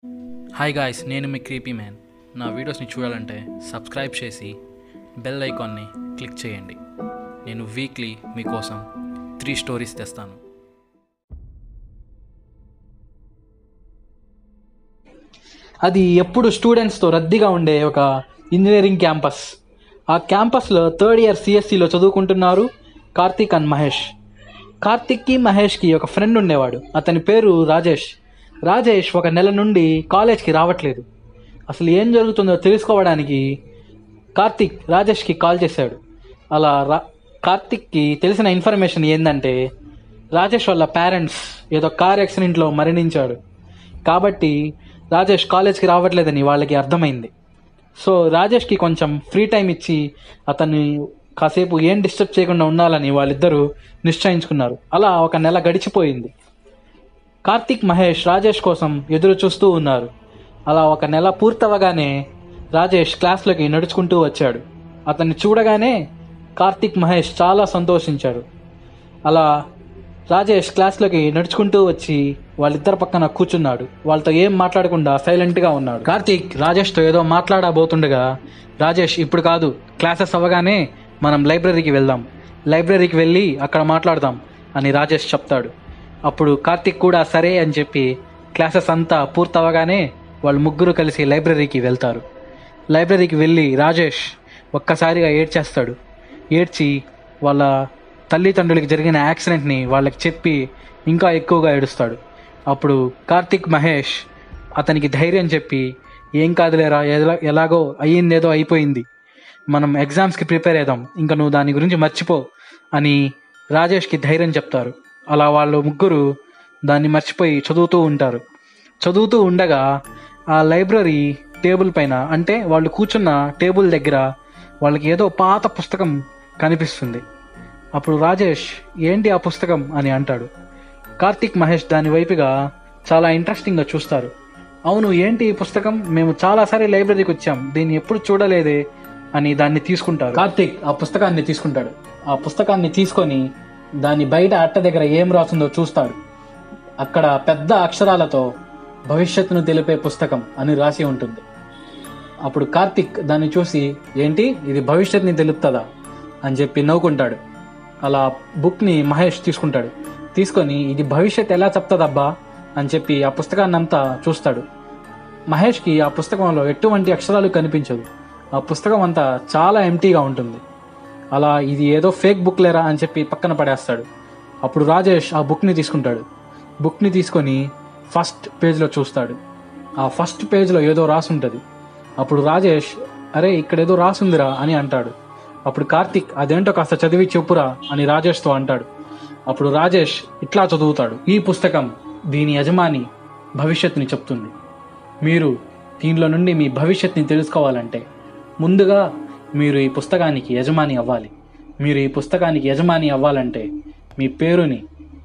hi guys నేను మీ creepy man నా వీడియోస్ని చూడాలంటే సబ్స్క్రైబ్ చేసి బెల్ ఐకాన్ని క్లిక్ చేయండి నేను వీక్లీ మీకోసం త్రీ స్టోరీస్ తెస్తాను అది ఎప్పుడు స్టూడెంట్స్తో రద్దీగా ఉండే ఒక ఇంజనీరింగ్ క్యాంపస్ ఆ క్యాంపస్లో థర్డ్ ఇయర్ సిఎస్సిలో చదువుకుంటున్నారు కార్తీక్ అండ్ మహేష్ కార్తిక్కి మహేష్కి ఒక ఫ్రెండ్ ఉండేవాడు అతని పేరు రాజేష్ రాజేష్ ఒక నెల నుండి కాలేజ్కి రావట్లేదు అసలు ఏం జరుగుతుందో తెలుసుకోవడానికి కార్తిక్ రాజేష్కి కాల్ చేశాడు అలా రా కార్తిక్కి తెలిసిన ఇన్ఫర్మేషన్ ఏంటంటే రాజేష్ వాళ్ళ పేరెంట్స్ ఏదో కార్ యాక్సిడెంట్లో మరణించాడు కాబట్టి రాజేష్ కాలేజ్కి రావట్లేదని వాళ్ళకి అర్థమైంది సో రాజేష్కి కొంచెం ఫ్రీ టైం ఇచ్చి అతన్ని కాసేపు ఏం డిస్టర్బ్ చేయకుండా ఉండాలని వాళ్ళిద్దరూ నిశ్చయించుకున్నారు అలా ఒక నెల గడిచిపోయింది కార్తిక్ మహేష్ రాజేష్ కోసం ఎదురు చూస్తూ ఉన్నారు అలా ఒక నెల పూర్తవగానే రాజేష్ క్లాస్లోకి నడుచుకుంటూ వచ్చాడు అతన్ని చూడగానే కార్తిక్ మహేష్ చాలా సంతోషించాడు అలా రాజేష్ క్లాస్లోకి నడుచుకుంటూ వచ్చి వాళ్ళిద్దరి పక్కన కూర్చున్నాడు వాళ్ళతో ఏం మాట్లాడకుండా సైలెంట్గా ఉన్నాడు కార్తీక్ రాజేష్తో ఏదో మాట్లాడబోతుండగా రాజేష్ ఇప్పుడు కాదు క్లాసెస్ అవ్వగానే మనం లైబ్రరీకి వెళ్దాం లైబ్రరీకి వెళ్ళి అక్కడ మాట్లాడదాం అని రాజేష్ చెప్తాడు అప్పుడు కార్తీక్ కూడా సరే అని చెప్పి క్లాసెస్ అంతా పూర్తవగానే వాళ్ళు ముగ్గురు కలిసి లైబ్రరీకి వెళ్తారు లైబ్రరీకి వెళ్ళి రాజేష్ ఒక్కసారిగా ఏడ్చేస్తాడు ఏడ్చి వాళ్ళ తల్లిదండ్రులకి జరిగిన యాక్సిడెంట్ని వాళ్ళకి చెప్పి ఇంకా ఎక్కువగా ఏడుస్తాడు అప్పుడు కార్తిక్ మహేష్ అతనికి ధైర్యం చెప్పి ఏం కాదులేరా ఎలా ఎలాగో అయ్యిందేదో అయిపోయింది మనం ఎగ్జామ్స్కి ప్రిపేర్ అవుదాం ఇంకా నువ్వు దాని గురించి మర్చిపో అని రాజేష్కి ధైర్యం చెప్తారు అలా వాళ్ళు ముగ్గురు దాన్ని మర్చిపోయి చదువుతూ ఉంటారు చదువుతూ ఉండగా ఆ లైబ్రరీ టేబుల్ పైన అంటే వాళ్ళు కూర్చున్న టేబుల్ దగ్గర వాళ్ళకి ఏదో పాత పుస్తకం కనిపిస్తుంది అప్పుడు రాజేష్ ఏంటి ఆ పుస్తకం అని అంటాడు కార్తిక్ మహేష్ దాని వైపుగా చాలా ఇంట్రెస్టింగ్గా చూస్తారు అవును ఏంటి ఈ పుస్తకం మేము చాలాసారి లైబ్రరీకి వచ్చాం దీన్ని ఎప్పుడు చూడలేదే అని దాన్ని తీసుకుంటారు కార్తిక్ ఆ పుస్తకాన్ని తీసుకుంటాడు ఆ పుస్తకాన్ని తీసుకొని దాని బయట అట్ట దగ్గర ఏం రాసిందో చూస్తాడు అక్కడ పెద్ద అక్షరాలతో భవిష్యత్తును తెలిపే పుస్తకం అని రాసి ఉంటుంది అప్పుడు కార్తిక్ దాన్ని చూసి ఏంటి ఇది భవిష్యత్తుని తెలుపుతుందా అని చెప్పి నవ్వుకుంటాడు అలా బుక్ని మహేష్ తీసుకుంటాడు తీసుకొని ఇది భవిష్యత్ ఎలా చెప్తుందబ్బా అని చెప్పి ఆ పుస్తకాన్ని అంతా చూస్తాడు మహేష్కి ఆ పుస్తకంలో ఎటువంటి అక్షరాలు కనిపించదు ఆ పుస్తకం అంతా చాలా ఎంటీగా ఉంటుంది అలా ఇది ఏదో ఫేక్ బుక్ లేరా అని చెప్పి పక్కన పడేస్తాడు అప్పుడు రాజేష్ ఆ బుక్ని తీసుకుంటాడు బుక్ని తీసుకొని ఫస్ట్ పేజ్లో చూస్తాడు ఆ ఫస్ట్ పేజ్లో ఏదో రాసి ఉంటుంది అప్పుడు రాజేష్ అరే ఇక్కడ ఏదో రాసుందిరా అని అంటాడు అప్పుడు కార్తిక్ అదేంటో కాస్త చదివి చెప్పురా అని రాజేష్తో అంటాడు అప్పుడు రాజేష్ ఇట్లా చదువుతాడు ఈ పుస్తకం దీని యజమాని భవిష్యత్తుని చెప్తుంది మీరు దీనిలో నుండి మీ భవిష్యత్తుని తెలుసుకోవాలంటే ముందుగా మీరు ఈ పుస్తకానికి యజమాని అవ్వాలి మీరు ఈ పుస్తకానికి యజమాని అవ్వాలంటే మీ పేరుని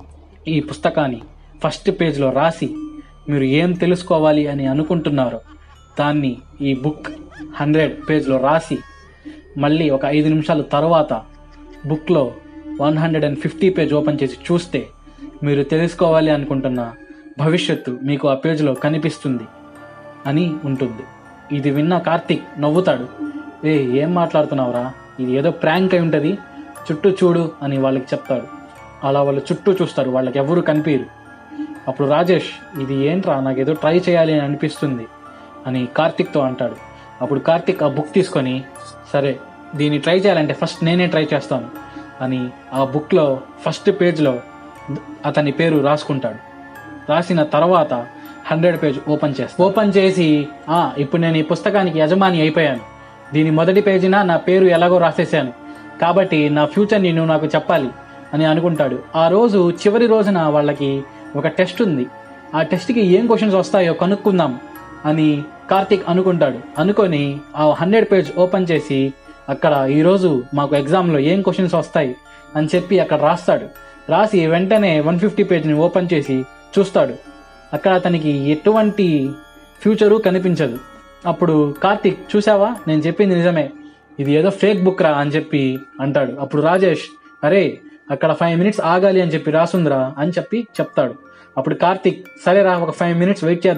ఈ పుస్తకాన్ని ఫస్ట్ పేజ్లో రాసి మీరు ఏం తెలుసుకోవాలి అని అనుకుంటున్నారో దాన్ని ఈ బుక్ హండ్రెడ్ పేజ్లో రాసి మళ్ళీ ఒక ఐదు నిమిషాల తర్వాత బుక్లో one hundred and fifty page open చేసి చూస్తే మీరు తెలుసుకోవాలి అనుకుంటున్న భవిష్యత్తు మీకు ఆ పేజ్లో కనిపిస్తుంది అని ఉంటుంది ఇది విన్న కార్తిక్ నవ్వుతాడు ఏ ఏం మాట్లాడుతున్నావురా ఇది ఏదో ప్రాంక్ అయి ఉంటుంది చుట్టూ చూడు అని వాళ్ళకి చెప్తాడు అలా వాళ్ళు చుట్టూ చూస్తారు వాళ్ళకి ఎవరు కనిపించరు అప్పుడు రాజేష్ ఇది ఏంట్రా నాకు ఏదో ట్రై చేయాలి అని అనిపిస్తుంది అని కార్తిక్తో అంటాడు అప్పుడు కార్తిక్ ఆ బుక్ తీసుకొని సరే దీన్ని ట్రై చేయాలంటే ఫస్ట్ నేనే ట్రై చేస్తాను అని ఆ బుక్లో ఫస్ట్ పేజ్లో అతని పేరు రాసుకుంటాడు రాసిన తర్వాత హండ్రెడ్ పేజ్ ఓపెన్ చేస్తాను ఓపెన్ చేసి "ఆ, ఇప్పుడు నేను ఈ పుస్తకానికి యజమాని అయిపోయాను దీని మొదటి పేజీన నా పేరు ఎలాగో రాసేసాను కాబట్టి నా ఫ్యూచర్ని నువ్వు నాకు చెప్పాలి అని అనుకుంటాడు ఆ రోజు చివరి రోజున వాళ్ళకి ఒక టెస్ట్ ఉంది ఆ టెస్ట్కి ఏం క్వశ్చన్స్ వస్తాయో కనుక్కుందాం అని కార్తిక్ అనుకుంటాడు అనుకొని ఆ హండ్రెడ్ పేజ్ ఓపెన్ చేసి అక్కడ ఈరోజు మాకు ఎగ్జామ్లో ఏం క్వశ్చన్స్ వస్తాయి అని చెప్పి అక్కడ రాస్తాడు రాసి వెంటనే వన్ ఫిఫ్టీ పేజ్ని ఓపెన్ చేసి చూస్తాడు అక్కడ అతనికి ఎటువంటి ఫ్యూచరు కనిపించదు అప్పుడు కార్తిక్ చూసావా నేను చెప్పింది నిజమే ఇది ఏదో ఫేక్ బుక్ రా అని చెప్పి అంటాడు అప్పుడు రాజేష్ అరే అక్కడ ఫైవ్ మినిట్స్ ఆగాలి అని చెప్పి రాసుందిరా అని చెప్పి చెప్తాడు అప్పుడు కార్తిక్ సరేరా ఒక ఫైవ్ మినిట్స్ వెయిట్ చేద్దాం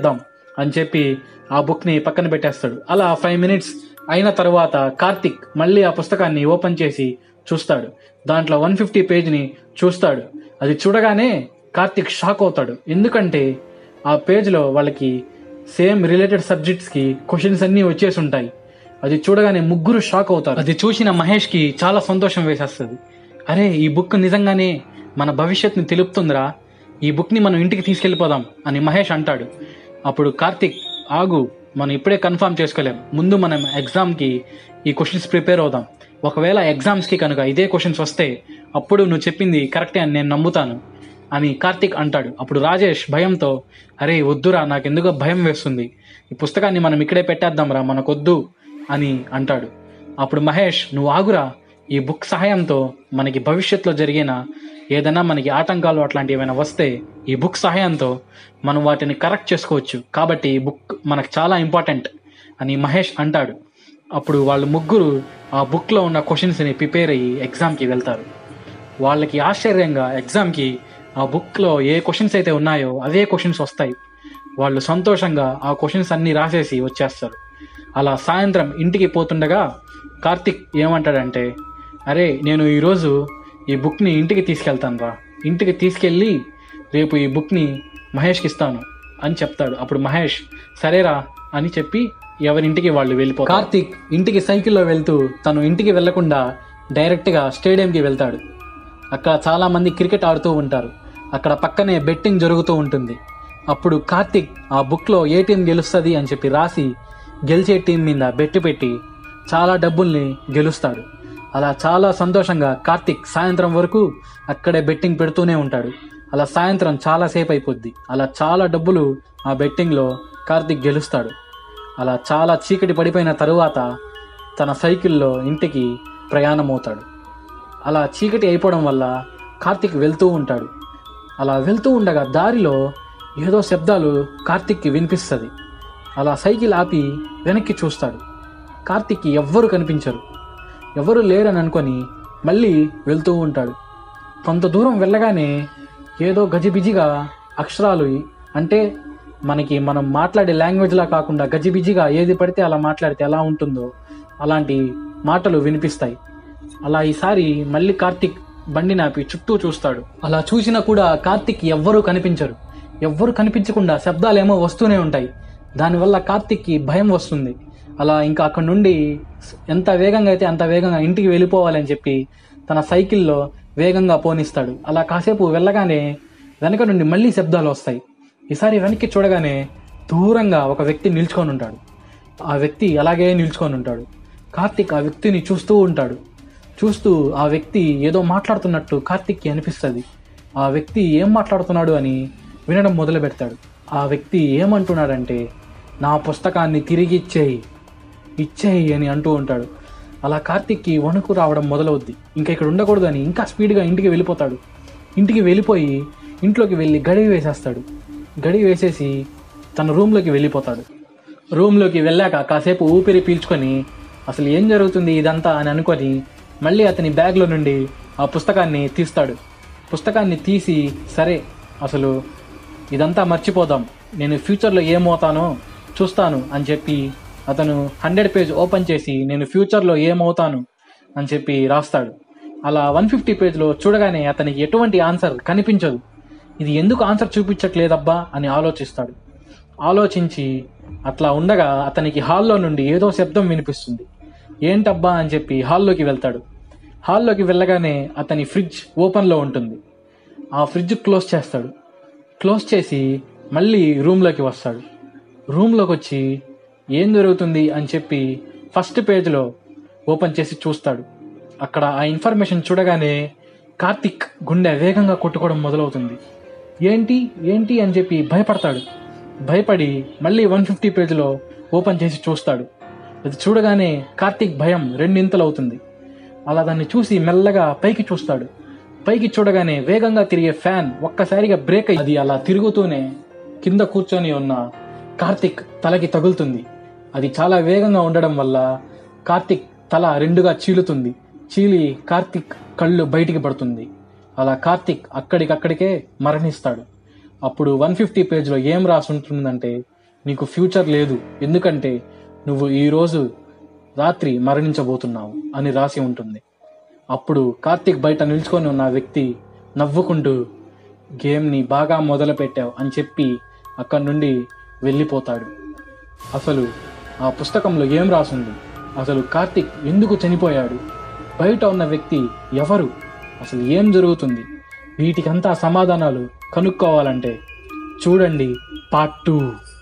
అని చెప్పి ఆ బుక్ని పక్కన పెట్టేస్తాడు అలా ఫైవ్ మినిట్స్ అయిన తర్వాత కార్తిక్ మళ్ళీ ఆ పుస్తకాన్ని ఓపెన్ చేసి చూస్తాడు దాంట్లో వన్ ఫిఫ్టీ పేజ్ని చూస్తాడు అది చూడగానే కార్తిక్ షాక్ అవుతాడు ఎందుకంటే ఆ పేజ్లో వాళ్ళకి సేమ్ రిలేటెడ్ సబ్జెక్ట్స్కి క్వశ్చన్స్ అన్నీ వచ్చేసి ఉంటాయి అది చూడగానే ముగ్గురు షాక్ అవుతారు అది చూసిన మహేష్కి చాలా సంతోషం వేసేస్తుంది అరే ఈ బుక్ నిజంగానే మన భవిష్యత్తుని తెలుపుతుందిరా ఈ బుక్ని మనం ఇంటికి తీసుకెళ్ళిపోదాం అని మహేష్ అంటాడు అప్పుడు కార్తిక్ ఆగు మనం ఇప్పుడే కన్ఫర్మ్ చేసుకోలేం ముందు మనం ఎగ్జామ్కి ఈ క్వశ్చన్స్ ప్రిపేర్ అవుదాం ఒకవేళ ఎగ్జామ్స్కి కనుక ఇదే క్వశ్చన్స్ వస్తే అప్పుడు నువ్వు చెప్పింది కరెక్టే అని నేను నమ్ముతాను అని కార్తిక్ అంటాడు అప్పుడు రాజేష్ భయంతో అరే వద్దురా నాకెందుకో భయం వేస్తుంది ఈ పుస్తకాన్ని మనం ఇక్కడే పెట్టేద్దాంరా మనకొద్దు అని అంటాడు అప్పుడు మహేష్ నువ్వు ఆగురా ఈ బుక్ సహాయంతో మనకి భవిష్యత్తులో జరిగిన ఏదైనా మనకి ఆటంకాలు అట్లాంటివి ఏమైనా వస్తే ఈ బుక్ సహాయంతో మనం వాటిని కరెక్ట్ చేసుకోవచ్చు కాబట్టి ఈ బుక్ మనకు చాలా ఇంపార్టెంట్ అని మహేష్ అంటాడు అప్పుడు వాళ్ళు ముగ్గురు ఆ బుక్లో ఉన్న క్వశ్చన్స్ని ప్రిపేర్ అయ్యి ఎగ్జామ్కి వెళ్తారు వాళ్ళకి ఆశ్చర్యంగా ఎగ్జామ్కి ఆ బుక్లో ఏ క్వశ్చన్స్ అయితే ఉన్నాయో అవే క్వశ్చన్స్ వస్తాయి వాళ్ళు సంతోషంగా ఆ క్వశ్చన్స్ అన్నీ రాసేసి వచ్చేస్తారు అలా సాయంత్రం ఇంటికి పోతుండగా కార్తిక్ ఏమంటాడంటే అరే నేను ఈరోజు ఈ బుక్ని ఇంటికి తీసుకెళ్తాను రా ఇంటికి తీసుకెళ్ళి రేపు ఈ బుక్ని మహేష్కి ఇస్తాను అని చెప్తాడు అప్పుడు మహేష్ సరేరా అని చెప్పి ఎవరింటికి వాళ్ళు వెళ్ళిపోతారు కార్తిక్ ఇంటికి సైకిల్లో వెళ్తూ తను ఇంటికి వెళ్లకుండా డైరెక్ట్గా స్టేడియంకి వెళ్తాడు అక్కడ చాలా మంది క్రికెట్ ఆడుతూ ఉంటారు అక్కడ పక్కనే బెట్టింగ్ జరుగుతూ ఉంటుంది అప్పుడు కార్తిక్ ఆ బుక్లో ఏ టీం గెలుస్తుంది అని చెప్పి రాసి గెలిచే టీం మీద బెట్టు పెట్టి చాలా డబ్బుల్ని గెలుస్తాడు అలా చాలా సంతోషంగా కార్తిక్ సాయంత్రం వరకు అక్కడే బెట్టింగ్ పెడుతూనే ఉంటాడు అలా సాయంత్రం చాలా సేపు అయిపోద్ది అలా చాలా డబ్బులు ఆ బెట్టింగ్లో కార్తిక్ గెలుస్తాడు అలా చాలా చీకటి పడిపోయిన తరువాత తన సైకిల్లో ఇంటికి ప్రయాణమవుతాడు అలా చీకటి అయిపోవడం వల్ల కార్తిక్ వెళ్తూ ఉంటాడు అలా వెళ్తూ ఉండగా దారిలో ఏదో శబ్దాలు కార్తిక్కి వినిపిస్తుంది అలా సైకిల్ ఆపి వెనక్కి చూస్తాడు కార్తిక్కి ఎవ్వరు కనిపించరు ఎవరు లేరని అనుకొని మళ్ళీ వెళ్తూ ఉంటాడు కొంత దూరం వెళ్ళగానే ఏదో గజిబిజిగా అక్షరాలు అంటే మనకి మనం మాట్లాడే లాంగ్వేజ్లా కాకుండా గజిబిజిగా ఏది పడితే అలా మాట్లాడితే ఎలా ఉంటుందో అలాంటి మాటలు వినిపిస్తాయి అలా ఈసారి మళ్ళీ కార్తిక్ బండి నాపి చుట్టూ చూస్తాడు అలా చూసినా కూడా కార్తిక్ ఎవ్వరూ కనిపించరు ఎవ్వరు కనిపించకుండా శబ్దాలేమో వస్తూనే ఉంటాయి దానివల్ల కార్తిక్కి భయం వస్తుంది అలా ఇంకా అక్కడ నుండి ఎంత వేగంగా అయితే అంత వేగంగా ఇంటికి వెళ్ళిపోవాలని చెప్పి తన సైకిల్లో వేగంగా పోనిస్తాడు అలా కాసేపు వెళ్ళగానే వెనక నుండి మళ్ళీ శబ్దాలు వస్తాయి ఈసారి వెనక్కి చూడగానే దూరంగా ఒక వ్యక్తి నిల్చుకొని ఉంటాడు ఆ వ్యక్తి అలాగే నిల్చుకొని ఉంటాడు కార్తిక్ ఆ వ్యక్తిని చూస్తూ ఉంటాడు చూస్తూ ఆ వ్యక్తి ఏదో మాట్లాడుతున్నట్టు కార్తిక్కి అనిపిస్తుంది ఆ వ్యక్తి ఏం మాట్లాడుతున్నాడు అని వినడం మొదలు పెడతాడు ఆ వ్యక్తి ఏమంటున్నాడంటే నా పుస్తకాన్ని తిరిగి ఇచ్చేయి ఇచ్చేయి అని అంటూ ఉంటాడు అలా కార్తిక్కి వణుకు రావడం మొదలవుద్ది ఇంకా ఇక్కడ ఉండకూడదు అని ఇంకా స్పీడ్గా ఇంటికి వెళ్ళిపోతాడు ఇంటికి వెళ్ళిపోయి ఇంట్లోకి వెళ్ళి గడి వేసేస్తాడు గడి వేసేసి తన రూమ్లోకి వెళ్ళిపోతాడు రూమ్లోకి వెళ్ళాక కాసేపు ఊపిరి పీల్చుకొని అసలు ఏం జరుగుతుంది ఇదంతా అని అనుకొని మళ్ళీ అతని బ్యాగ్లో నుండి ఆ పుస్తకాన్ని తీస్తాడు పుస్తకాన్ని తీసి సరే అసలు ఇదంతా మర్చిపోదాం నేను ఫ్యూచర్లో ఏమవుతానో చూస్తాను అని చెప్పి అతను హండ్రెడ్ పేజ్ ఓపెన్ చేసి నేను ఫ్యూచర్లో ఏమవుతాను అని చెప్పి రాస్తాడు అలా వన్ ఫిఫ్టీ పేజ్లో చూడగానే అతనికి ఎటువంటి ఆన్సర్ కనిపించదు ఇది ఎందుకు ఆన్సర్ చూపించట్లేదబ్బా అని ఆలోచిస్తాడు ఆలోచించి అట్లా ఉండగా అతనికి హాల్లో నుండి ఏదో శబ్దం వినిపిస్తుంది ఏంటబ్బా అని చెప్పి హాల్లోకి వెళ్తాడు హాల్లోకి వెళ్ళగానే అతని ఫ్రిడ్జ్ ఓపెన్లో ఉంటుంది ఆ ఫ్రిడ్జ్ క్లోజ్ చేస్తాడు క్లోజ్ చేసి మళ్ళీ రూమ్లోకి వస్తాడు రూమ్లోకి వచ్చి ఏం జరుగుతుంది అని చెప్పి ఫస్ట్ పేజ్లో ఓపెన్ చేసి చూస్తాడు అక్కడ ఆ ఇన్ఫర్మేషన్ చూడగానే కార్తిక్ గుండె వేగంగా కొట్టుకోవడం మొదలవుతుంది ఏంటి ఏంటి అని చెప్పి భయపడతాడు భయపడి మళ్ళీ వన్ ఫిఫ్టీ పేజ్లో ఓపెన్ చేసి చూస్తాడు అది చూడగానే కార్తిక్ భయం రెండింతలు అవుతుంది అలా దాన్ని చూసి మెల్లగా పైకి చూస్తాడు పైకి చూడగానే వేగంగా తిరిగే ఫ్యాన్ ఒక్కసారిగా బ్రేక్ అయ్యి అది అలా తిరుగుతూనే కింద కూర్చొని ఉన్న కార్తిక్ తలకి తగులుతుంది అది చాలా వేగంగా ఉండడం వల్ల కార్తిక్ తల రెండుగా చీలుతుంది చీలి కార్తిక్ కళ్ళు బయటికి పడుతుంది అలా కార్తిక్ అక్కడికక్కడికే మరణిస్తాడు అప్పుడు వన్ ఫిఫ్టీ పేజ్లో ఏం రాసి ఉంటుందంటే నీకు ఫ్యూచర్ లేదు ఎందుకంటే నువ్వు ఈరోజు రాత్రి మరణించబోతున్నావు అని రాసి ఉంటుంది అప్పుడు కార్తీక్ బయట నిల్చుకొని ఉన్న ఆ వ్యక్తి నవ్వుకుంటూ గేమ్ని బాగా మొదలు పెట్టావు అని చెప్పి అక్కడి నుండి వెళ్ళిపోతాడు అసలు ఆ పుస్తకంలో ఏం రాసింది అసలు కార్తీక్ ఎందుకు చనిపోయాడు బయట ఉన్న వ్యక్తి ఎవరు అసలు ఏం జరుగుతుంది వీటికంతా సమాధానాలు కనుక్కోవాలంటే చూడండి పార్ట్ టూ